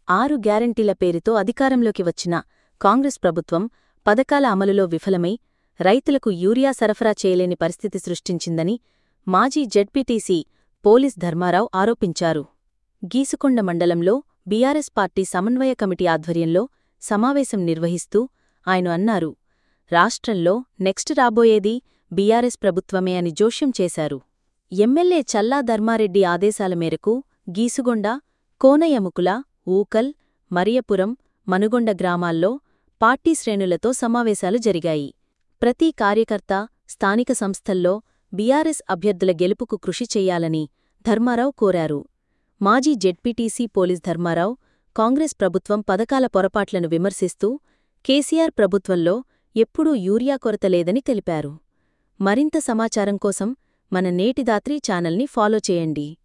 ఆరు గ్యారంటీల పేరుతో అధికారంలోకి వచ్చిన కాంగ్రెస్ ప్రభుత్వం పథకాల అమలులో విఫలమై రైతులకు యూరియా సరఫరా చేయలేని పరిస్థితి సృష్టించిందని మాజీ జెడ్పీటీసీ పోలీస్ ధర్మారావు ఆరోపించారు గీసుకొండ మండలంలో బీఆర్ఎస్ పార్టీ సమన్వయ కమిటీ ఆధ్వర్యంలో సమావేశం నిర్వహిస్తూ ఆయన అన్నారు రాష్ట్రంలో నెక్స్ట్ రాబోయేది బీఆర్ఎస్ ప్రభుత్వమే అని జోష్యం చేశారు ఎమ్మెల్యే చల్లా ధర్మారెడ్డి ఆదేశాల మేరకు గీసుగొండ కోనయముకుల ఊకల్ మరియపురం మనుగొండ గ్రామాల్లో పార్టీ శ్రేణులతో సమావేశాలు జరిగాయి ప్రతి కార్యకర్త స్థానిక సంస్థల్లో బీఆర్ఎస్ అభ్యర్థుల గెలుపుకు కృషి చెయ్యాలని ధర్మారావు కోరారు మాజీ జెడ్పీటీసీ పోలీస్ ధర్మారావు కాంగ్రెస్ ప్రభుత్వం పథకాల పొరపాట్లను విమర్శిస్తూ కేసీఆర్ ప్రభుత్వంలో ఎప్పుడూ యూరియా కొరత లేదని తెలిపారు మరింత సమాచారం కోసం మన నేటిదాత్రి ఛానల్ని ఫాలో చేయండి